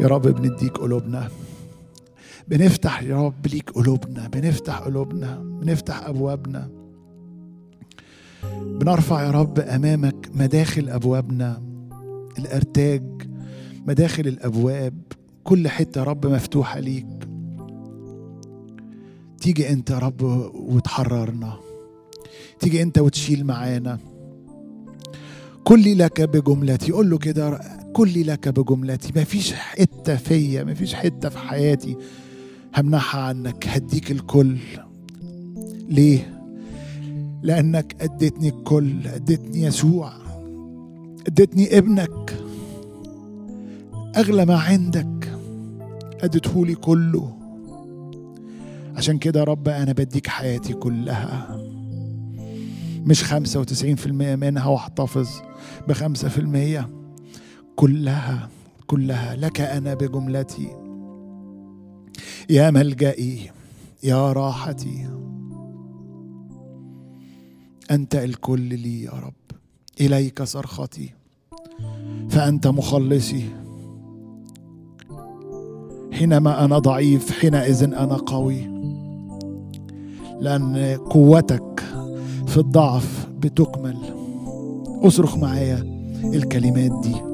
يا رب بنديك قلوبنا بنفتح يا رب ليك قلوبنا بنفتح قلوبنا بنفتح ابوابنا بنرفع يا رب امامك مداخل ابوابنا الارتاج مداخل الابواب كل حته يا رب مفتوحه ليك تيجي انت يا رب وتحررنا تيجي انت وتشيل معانا كلي لك بجملتي قول له كده كلي لك بجملتي ما فيش حته فيا ما فيش حته في حياتي همنعها عنك هديك الكل ليه لانك اديتني الكل اديتني يسوع اديتني ابنك اغلى ما عندك اديتهولي كله عشان كده يا رب انا بديك حياتي كلها مش خمسة وتسعين في المية منها واحتفظ بخمسة في المية كلها كلها لك أنا بجملتي يا ملجئي يا راحتي أنت الكل لي يا رب إليك صرختي فأنت مخلصي حينما أنا ضعيف حينئذ أنا قوي لأن قوتك في الضعف بتكمل اصرخ معايا الكلمات دي